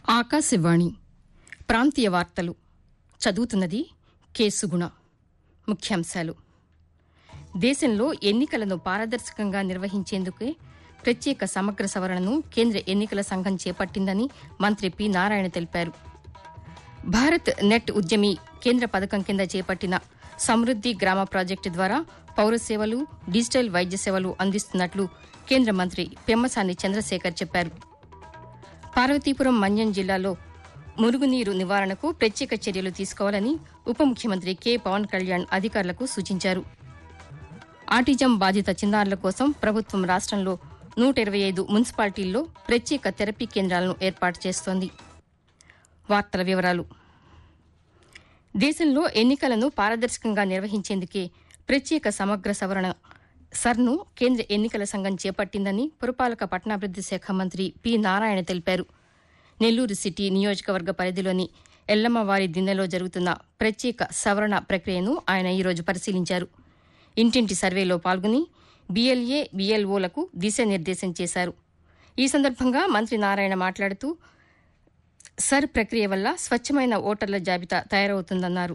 ఆకాశవాణి ప్రాంతీయ వార్తలు చదువుతున్నది కేసుగుణ ముఖ్యాంశాలు దేశంలో ఎన్నికలను పారదర్శకంగా నిర్వహించేందుకే ప్రత్యేక సమగ్ర సవరణను కేంద్ర ఎన్నికల సంఘం చేపట్టిందని మంత్రి పి నారాయణ తెలిపారు భారత్ నెట్ ఉద్యమి కేంద్ర పథకం కింద చేపట్టిన సమృద్ది గ్రామ ప్రాజెక్టు ద్వారా పౌర సేవలు డిజిటల్ వైద్య సేవలు అందిస్తున్నట్లు కేంద్ర మంత్రి పెమ్మసాని చంద్రశేఖర్ చెప్పారు పార్వతీపురం మన్యం జిల్లాలో మురుగునీరు నివారణకు ప్రత్యేక చర్యలు తీసుకోవాలని ఉప ముఖ్యమంత్రి కె పవన్ కళ్యాణ్ అధికారులకు సూచించారు ఆటిజం బాధిత చిన్నారుల కోసం ప్రభుత్వం రాష్ట్రంలో నూట ఇరవై ఐదు మున్సిపాలిటీల్లో ప్రత్యేక థెరపీ కేంద్రాలను ఏర్పాటు చేస్తోంది వార్తల వివరాలు దేశంలో ఎన్నికలను పారదర్శకంగా నిర్వహించేందుకే ప్రత్యేక సమగ్ర సవరణ సర్ను కేంద్ర ఎన్నికల సంఘం చేపట్టిందని పురపాలక పట్టణాభివృద్ది శాఖ మంత్రి పి నారాయణ తెలిపారు నెల్లూరు సిటీ నియోజకవర్గ పరిధిలోని ఎల్లమ్మవారి దిన్నెలో జరుగుతున్న ప్రత్యేక సవరణ ప్రక్రియను ఆయన ఈరోజు పరిశీలించారు ఇంటింటి సర్వేలో పాల్గొని బీఎల్ఏ బీఎల్ఓలకు దిశానిర్దేశం చేశారు ఈ సందర్భంగా మంత్రి నారాయణ మాట్లాడుతూ సర్ ప్రక్రియ వల్ల స్వచ్ఛమైన ఓటర్ల జాబితా తయారవుతుందన్నారు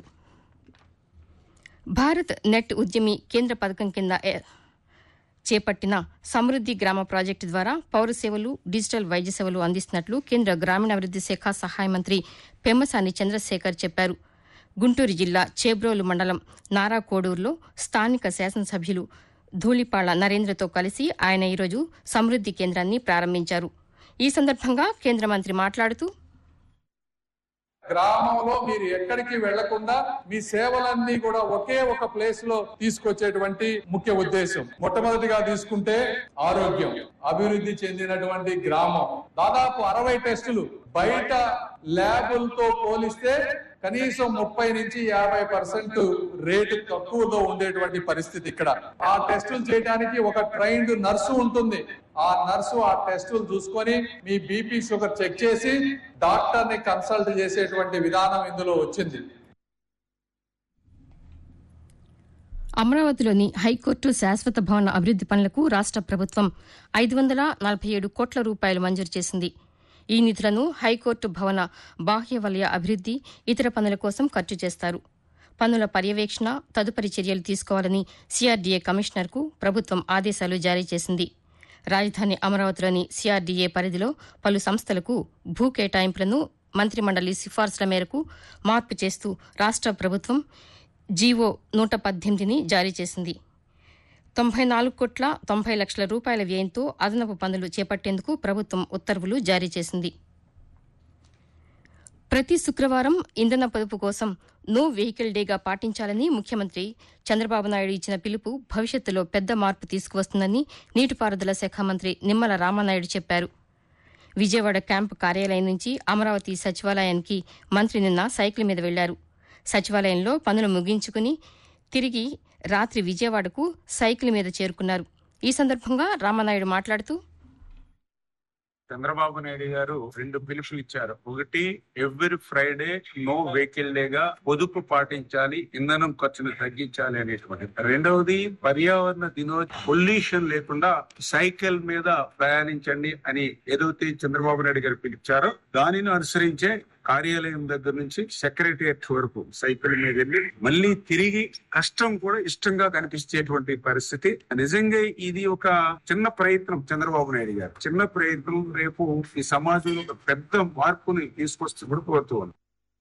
భారత్ నెట్ ఉద్యమి కేంద్ర పథకం కింద ఏ- చేపట్టిన సమృద్ది గ్రామ ప్రాజెక్టు ద్వారా పౌర సేవలు డిజిటల్ వైద్య సేవలు అందిస్తున్నట్లు కేంద్ర గ్రామీణాభివృద్ది శాఖ సహాయ మంత్రి పెమ్మసాని చంద్రశేఖర్ చెప్పారు గుంటూరు జిల్లా చేబ్రోలు మండలం నారాకోడూరులో స్థానిక శాసనసభ్యులు ధూళిపాళ్ల నరేంద్రతో కలిసి ఆయన ఈరోజు సమృద్ది కేంద్రాన్ని ప్రారంభించారు ఈ సందర్భంగా కేంద్ర మంత్రి మాట్లాడుతూ గ్రామంలో మీరు ఎక్కడికి వెళ్లకుండా మీ సేవలన్నీ కూడా ఒకే ఒక ప్లేస్ లో తీసుకొచ్చేటువంటి ముఖ్య ఉద్దేశం మొట్టమొదటిగా తీసుకుంటే ఆరోగ్యం అభివృద్ధి చెందినటువంటి గ్రామం దాదాపు అరవై టెస్టులు బయట ల్యాబులతో పోలిస్తే కనీసం ముప్పై నుంచి యాభై పర్సెంట్ రేటు తక్కువలో ఉండేటువంటి పరిస్థితి ఇక్కడ ఆ టెస్టులు చేయడానికి ఒక ట్రైన్డ్ నర్సు ఉంటుంది ఆ నర్సు ఆ టెస్టులు చూసుకొని మీ బీపీ షుగర్ చెక్ చేసి డాక్టర్ ని కన్సల్ట్ చేసేటువంటి విధానం ఇందులో వచ్చింది అమరావతిలోని హైకోర్టు శాశ్వత భవన అభివృద్ది పనులకు రాష్ట ప్రభుత్వం ఐదు వందల నలభై ఏడు కోట్ల రూపాయలు మంజూరు చేసింది ఈ నిధులను హైకోర్టు భవన బాహ్య వలయ అభివృద్ది ఇతర పనుల కోసం ఖర్చు చేస్తారు పనుల పర్యవేక్షణ తదుపరి చర్యలు తీసుకోవాలని సిఆర్డీఏ కమిషనర్కు ప్రభుత్వం ఆదేశాలు జారీ చేసింది రాజధాని అమరావతిలోని సిఆర్డీఏ పరిధిలో పలు సంస్థలకు భూ కేటాయింపులను మంత్రిమండలి సిఫార్సుల మేరకు మార్పు చేస్తూ రాష్ట ప్రభుత్వం జీవో నూట పద్దెనిమిదిని జారీ చేసింది తొంభై నాలుగు కోట్ల తొంభై లక్షల రూపాయల వ్యయంతో అదనపు పనులు చేపట్టేందుకు ప్రభుత్వం ఉత్తర్వులు జారీ చేసింది ప్రతి శుక్రవారం ఇంధన పొదుపు కోసం నో వెహికల్ డేగా పాటించాలని ముఖ్యమంత్రి చంద్రబాబు నాయుడు ఇచ్చిన పిలుపు భవిష్యత్తులో పెద్ద మార్పు తీసుకువస్తుందని నీటిపారుదల శాఖ మంత్రి నిమ్మల రామానాయుడు చెప్పారు విజయవాడ క్యాంపు కార్యాలయం నుంచి అమరావతి సచివాలయానికి మంత్రి నిన్న సైకిల్ మీద వెళ్లారు సచివాలయంలో పనులు ముగించుకుని తిరిగి రాత్రి విజయవాడకు సైకిల్ మీద చేరుకున్నారు ఈ సందర్భంగా రామానాయుడు మాట్లాడుతూ చంద్రబాబు నాయుడు గారు రెండు పిలుపులు ఇచ్చారు ఒకటి ఎవ్రీ ఫ్రైడే నో వెహికల్ డేగా పొదుపు పాటించాలి ఇంధనం ఖర్చును తగ్గించాలి అనేటువంటి రెండవది పర్యావరణ దినో పొల్యూషన్ లేకుండా సైకిల్ మీద ప్రయాణించండి అని ఏదైతే చంద్రబాబు నాయుడు గారు పిలిచారో దానిని అనుసరించే కార్యాలయం దగ్గర నుంచి సెక్రటరియట్ వరకు సైకిల్ మీద వెళ్ళి మళ్ళీ తిరిగి కష్టం కూడా ఇష్టంగా కనిపించేటువంటి పరిస్థితి నిజంగా ఇది ఒక చిన్న ప్రయత్నం చంద్రబాబు నాయుడు గారు చిన్న ప్రయత్నం రేపు ఈ సమాజంలో ఒక పెద్ద మార్పుని తీసుకొస్తూ కూడా కోరుతూ ఉన్నాం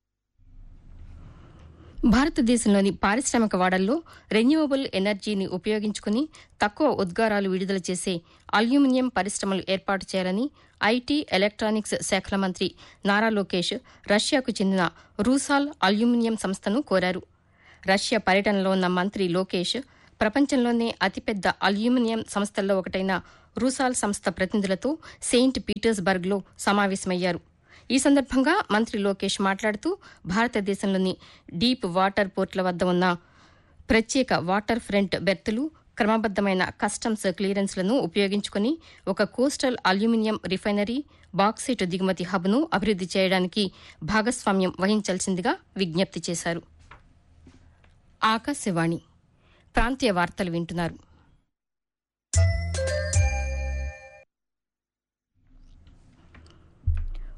భారతదేశంలోని పారిశ్రామిక వాడల్లో రెన్యూవబుల్ ఎనర్జీని ఉపయోగించుకుని తక్కువ ఉద్గారాలు విడుదల చేసే అల్యూమినియం పరిశ్రమలు ఏర్పాటు చేయాలని ఐటీ ఎలక్ట్రానిక్స్ శాఖల మంత్రి నారా లోకేష్ రష్యాకు చెందిన రూసాల్ అల్యూమినియం సంస్థను కోరారు రష్యా పర్యటనలో ఉన్న మంత్రి లోకేష్ ప్రపంచంలోనే అతిపెద్ద అల్యూమినియం సంస్థల్లో ఒకటైన రూసాల్ సంస్థ ప్రతినిధులతో సెయింట్ పీటర్స్బర్గ్లో సమావేశమయ్యారు ఈ సందర్భంగా మంత్రి లోకేష్ మాట్లాడుతూ భారతదేశంలోని డీప్ వాటర్ పోర్ట్ల వద్ద ఉన్న ప్రత్యేక వాటర్ ఫ్రంట్ బెర్తులు క్రమబద్దమైన కస్టమ్స్ క్లియరెన్స్లను ఉపయోగించుకుని ఒక కోస్టల్ అల్యూమినియం రిఫైనరీ బాక్సైట్ దిగుమతి హబ్ను అభివృద్ది చేయడానికి భాగస్వామ్యం వహించాల్సిందిగా విజ్ఞప్తి చేశారు ఆకాశవాణి ప్రాంతీయ వార్తలు వింటున్నారు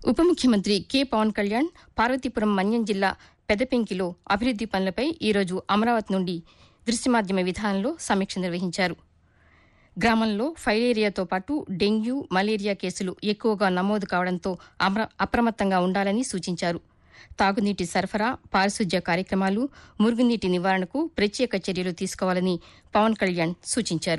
ఉప ముఖ్యమంత్రి కె పవన్ కళ్యాణ్ పార్వతీపురం మన్యం జిల్లా పెదపెంకిలో అభివృద్ది పనులపై ఈరోజు అమరావతి నుండి దృశ్యమాధ్యమ విధానంలో సమీక్ష నిర్వహించారు గ్రామంలో ఫైలేరియాతో పాటు డెంగ్యూ మలేరియా కేసులు ఎక్కువగా నమోదు కావడంతో అమ్ర- అప్రమత్తంగా ఉండాలని సూచించారు తాగునీటి సరఫరా పారిశుధ్య కార్యక్రమాలు మురుగునీటి నివారణకు ప్రత్యేక చర్యలు తీసుకోవాలని పవన్ కళ్యాణ్ సూచించారు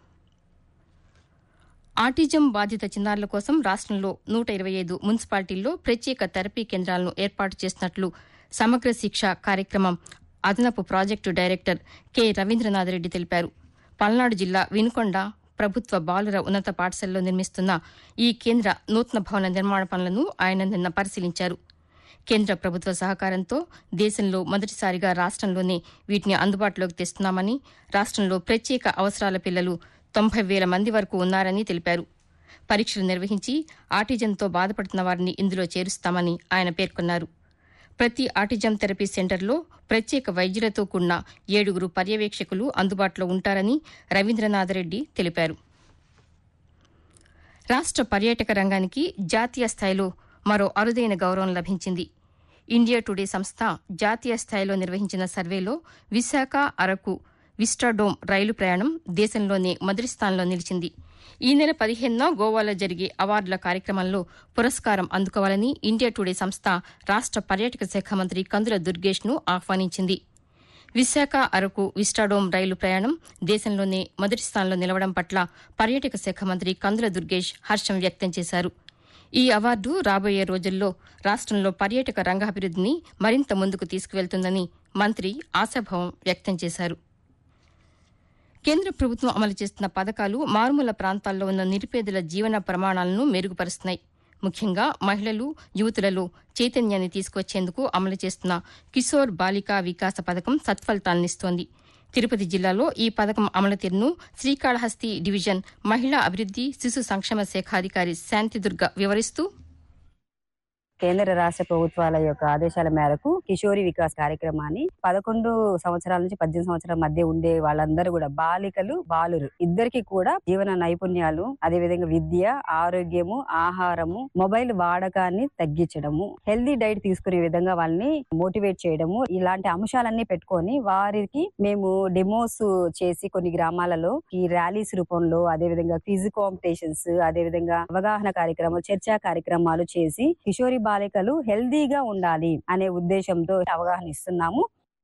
ఆటిజం బాధిత చిన్నారుల కోసం రాష్ట్రంలో నూట ఇరవై ఐదు మున్సిపాలిటీల్లో ప్రత్యేక థెరపీ కేంద్రాలను ఏర్పాటు చేసినట్లు సమగ్ర శిక్ష కార్యక్రమం అదనపు project director K Ravindranath Reddy తెలిపారు పల్నాడు జిల్లా వినుకొండ ప్రభుత్వ బాలుర ఉన్నత పాఠశాలలో నిర్మిస్తున్న ఈ కేంద్ర నూతన భవన నిర్మాణ పనులను ఆయన నిన్న పరిశీలించారు కేంద్ర ప్రభుత్వ సహకారంతో దేశంలో మొదటిసారిగా రాష్ట్రంలోనే వీటిని అందుబాటులోకి తెస్తున్నామని రాష్ట్రంలో ప్రత్యేక అవసరాల పిల్లలు తొంభై వేల మంది వరకు ఉన్నారని తెలిపారు పరీక్షలు నిర్వహించి ఆటిజంతో బాధపడుతున్న వారిని ఇందులో చేరుస్తామని ఆయన పేర్కొన్నారు ప్రతి ఆటిజం థెరపీ సెంటర్లో ప్రత్యేక వైద్యులతో కూడిన ఏడుగురు పర్యవేక్షకులు అందుబాటులో ఉంటారని రవీంద్రనాథ్ రెడ్డి తెలిపారు రాష్ట్ర పర్యాటక రంగానికి జాతీయ స్థాయిలో మరో అరుదైన గౌరవం లభించింది ఇండియా టుడే సంస్థ జాతీయ స్థాయిలో నిర్వహించిన సర్వేలో విశాఖ అరకు విస్టాడోమ్ రైలు ప్రయాణం దేశంలోనే మొదటి స్థానంలో నిలిచింది ఈ నెల పదిహేనున గోవాలో జరిగే అవార్డుల కార్యక్రమంలో పురస్కారం అందుకోవాలని ఇండియా టుడే సంస్థ రాష్ట్ర పర్యాటక శాఖ మంత్రి కందుల దుర్గేష్ను ఆహ్వానించింది విశాఖ అరకు విస్టాడోమ్ రైలు ప్రయాణం దేశంలోనే మొదటి స్థానంలో నిలవడం పట్ల పర్యాటక శాఖ మంత్రి కందుల దుర్గేష్ హర్షం వ్యక్తం చేశారు ఈ అవార్డు రాబోయే రోజుల్లో రాష్ట్రంలో పర్యాటక రంగాభివృద్ధిని మరింత ముందుకు తీసుకువెళ్తుందని మంత్రి ఆశాభావం వ్యక్తం చేశారు కేంద్ర ప్రభుత్వం అమలు చేస్తున్న పథకాలు మారుమూల ప్రాంతాల్లో ఉన్న నిరుపేదల జీవన ప్రమాణాలను మెరుగుపరుస్తున్నాయి ముఖ్యంగా మహిళలు యువతులలో చైతన్యాన్ని తీసుకొచ్చేందుకు అమలు చేస్తున్న కిషోర్ బాలికా వికాస పథకం సత్ఫలితాలనిస్తోంది తిరుపతి జిల్లాలో ఈ పథకం అమలు తీరును శ్రీకాళహస్తి డివిజన్ మహిళా అభివృద్ది శిశు సంక్షేమ శాఖ అధికారి శాంతిదుర్గ వివరిస్తూ కేంద్ర రాష్ట్ర ప్రభుత్వాల యొక్క ఆదేశాల మేరకు కిషోరి వికాస్ కార్యక్రమాన్ని పదకొండు సంవత్సరాల నుంచి పద్దెనిమిది సంవత్సరాల మధ్య ఉండే వాళ్ళందరూ కూడా బాలికలు బాలురు ఇద్దరికి కూడా జీవన నైపుణ్యాలు అదే విధంగా విద్య ఆరోగ్యము ఆహారము మొబైల్ వాడకాన్ని తగ్గించడము హెల్దీ డైట్ తీసుకునే విధంగా వాళ్ళని మోటివేట్ చేయడము ఇలాంటి అంశాలన్నీ పెట్టుకొని వారికి మేము డెమోస్ చేసి కొన్ని గ్రామాలలో ఈ ర్యాలీస్ రూపంలో అదే విధంగా క్విజ్ కాంపిటీషన్స్ అదే విధంగా అవగాహన కార్యక్రమాలు చర్చా కార్యక్రమాలు చేసి కిషోరి బాలికలు హెల్దీగా ఉండాలి అనే ఉద్దేశంతో అవగాహన ఇస్తున్నాము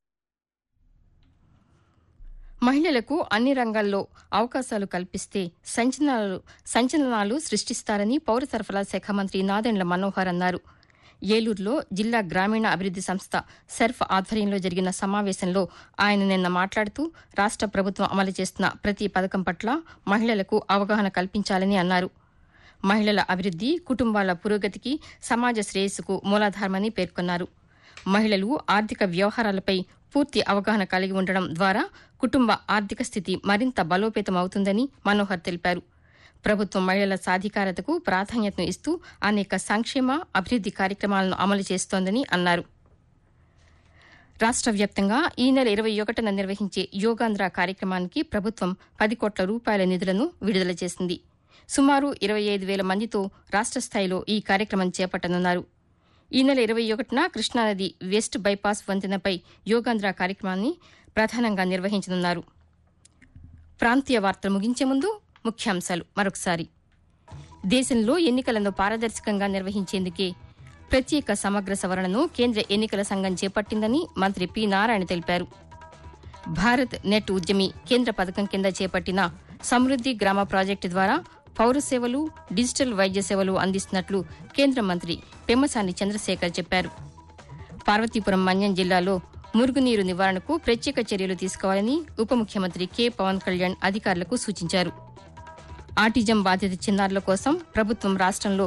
మహిళలకు అన్ని రంగాల్లో అవకాశాలు కల్పిస్తే సంచలనాలు సంచలనాలు సృష్టిస్తారని పౌర సరఫరా శాఖ మంత్రి నాదెండ్ల మనోహర్ అన్నారు ఏలూరులో జిల్లా గ్రామీణ అభివృద్ది సంస్థ సెర్ఫ్ ఆధ్వర్యంలో జరిగిన సమావేశంలో ఆయన నిన్న మాట్లాడుతూ రాష్ట్ర ప్రభుత్వం అమలు చేస్తున్న ప్రతి పథకం పట్ల మహిళలకు అవగాహన కల్పించాలని అన్నారు మహిళల అభివృద్ది కుటుంబాల పురోగతికి సమాజ శ్రేయస్సుకు మూలాధారమని పేర్కొన్నారు మహిళలు ఆర్థిక వ్యవహారాలపై పూర్తి అవగాహన కలిగి ఉండడం ద్వారా కుటుంబ ఆర్థిక స్థితి మరింత బలోపేతం అవుతుందని మనోహర్ తెలిపారు ప్రభుత్వం మహిళల సాధికారతకు ప్రాధాన్యతను ఇస్తూ అనేక సంక్షేమ అభివృద్ది కార్యక్రమాలను అమలు చేస్తోందని అన్నారు రాష్ట్ర వ్యాప్తంగా ఈ నెల ఇరవై ఒకటిన నిర్వహించే యోగాంధ్ర కార్యక్రమానికి ప్రభుత్వం పది కోట్ల రూపాయల నిధులను విడుదల చేసింది సుమారు ఇరవై ఐదు వేల మందితో రాష్ట్ర స్థాయిలో ఈ కార్యక్రమం చేపట్టనున్నారు ఈ నెల ఇరవై ఒకటిన కృష్ణానది వెస్ట్ బైపాస్ వంతెనపై యోగాంధ్ర కార్యక్రమాన్ని ప్రధానంగా నిర్వహించనున్నారు ప్రాంతీయ వార్తలు ముగించే ముందు ముఖ్యాంశాలు మరొకసారి దేశంలో ఎన్నికలను పారదర్శకంగా నిర్వహించేందుకే ప్రత్యేక సమగ్ర సవరణను కేంద్ర ఎన్నికల సంఘం చేపట్టిందని మంత్రి పి నారాయణ తెలిపారు భారత్ నెట్ ఉద్యమి కేంద్ర పథకం కింద చేపట్టిన సమృద్ది గ్రామ ప్రాజెక్టు ద్వారా పౌర సేవలు డిజిటల్ వైద్య సేవలు అందిస్తున్నట్లు కేంద్ర మంత్రి పెమ్మసాని చంద్రశేఖర్ చెప్పారు పార్వతీపురం మన్యం జిల్లాలో మురుగునీరు నివారణకు ప్రత్యేక చర్యలు తీసుకోవాలని ఉప ముఖ్యమంత్రి కె పవన్ కళ్యాణ్ అధికారులకు సూచించారు ఆటిజం బాధిత చిన్నారుల కోసం ప్రభుత్వం రాష్ట్రంలో